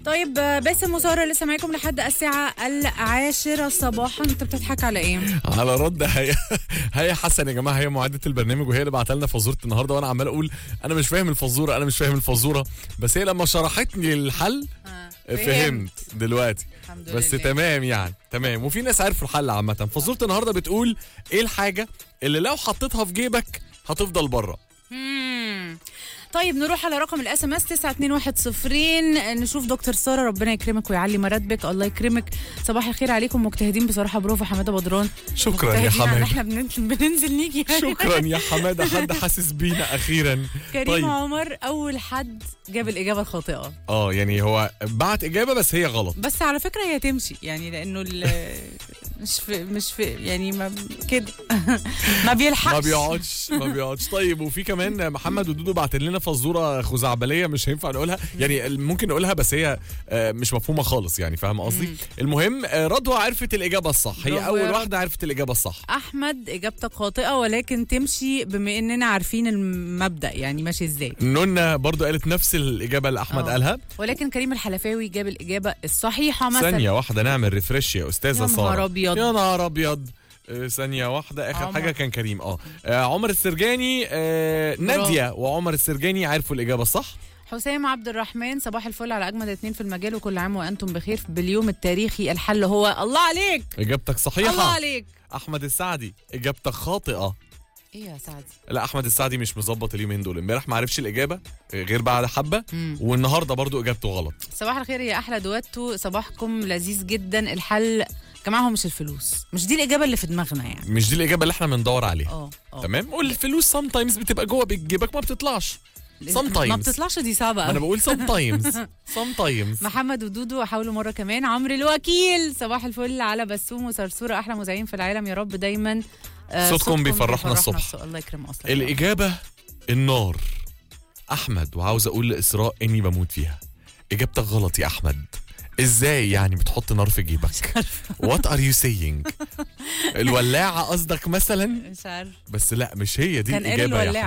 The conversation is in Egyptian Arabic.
طيب آه، باسم وساره لسه معاكم لحد الساعه العاشره صباحا انت بتضحك على ايه؟ على رد هي هي حسن يا جماعه هي معده البرنامج وهي اللي بعت لنا فزوره النهارده وانا عمال اقول انا مش فاهم الفزوره انا مش فاهم الفزوره بس هي لما شرحت لي الحل آه، فهمت دلوقتي الحمد بس لله. تمام يعني تمام وفي ناس عرفوا الحل عامه فزوره النهارده بتقول ايه الحاجه اللي لو حطيتها في جيبك هتفضل بره مم. طيب نروح على رقم الاس ام اس 92110 نشوف دكتور ساره ربنا يكرمك ويعلي مراتبك الله يكرمك صباح الخير عليكم مجتهدين بصراحه برافو حماده بدران شكرا يا مجتهدين يعني حماده احنا بننزل, بننزل نيجي شكرا يا حماده حد حاسس بينا اخيرا كريم طيب. عمر اول حد جاب الاجابه الخاطئه اه يعني هو بعت اجابه بس هي غلط بس على فكره هي تمشي يعني لانه ال- مش في مش في يعني ما كده ما بيلحقش ما بيقعدش ما بيقعدش طيب وفي كمان محمد ودودو بعت لنا فزوره خزعبليه مش هينفع نقولها يعني ممكن نقولها بس هي آه، مش مفهومه خالص يعني فاهم قصدي المهم آه، رضوى عرفت الاجابه الصح هي برافو اول يا واحده عرفت الاجابه الصح احمد اجابتك خاطئه ولكن تمشي بما اننا عارفين المبدا يعني ماشي ازاي نونا برضو قالت نفس الاجابه اللي احمد آه. قالها ولكن كريم الحلفاوي جاب الاجابه الصحيحه مثلا ثانيه واحده نعمل ريفرش يا استاذه يا ساره نهار أبيض. يا نهار ابيض آه، ثانية واحدة آخر عمر. حاجة كان كريم اه آه، عمر السرجاني آه، نادية وعمر السرجاني عرفوا الإجابة الصح حسام عبد الرحمن صباح الفل على اجمد اتنين في المجال وكل عام وانتم بخير باليوم التاريخي الحل هو الله عليك إجابتك صحيحة الله عليك احمد السعدي اجابتك خاطئه ايه يا سعدي لا احمد السعدي مش مظبط اليومين دول امبارح ما عرفش الاجابه غير بعد حبه مم. والنهارده برضو اجابته غلط صباح الخير يا احلى دواتو صباحكم لذيذ جدا الحل يا جماعه هو مش الفلوس مش دي الاجابه اللي في دماغنا يعني مش دي الاجابه اللي احنا بندور عليها اه اه تمام والفلوس سام تايمز بتبقى جوه جيبك ما بتطلعش sometimes. ما بتطلعش دي صعبه ما انا قوي بقول سام تايمز سام تايمز محمد ودودو حاولوا مره كمان عمرو الوكيل صباح الفل على بسوم وصرصوره احلى مذيعين في العالم يا رب دايما آه، صوتكم بيفرحنا الصبح. الله يكرم اصلا الاجابه النار احمد وعاوز اقول لاسراء اني بموت فيها اجابتك غلط يا احمد ازاي يعني بتحط نار في جيبك وات ار يو سينج الولاعه قصدك مثلا مش عارف بس لا مش هي دي كان قال الاجابه يا الولاعة.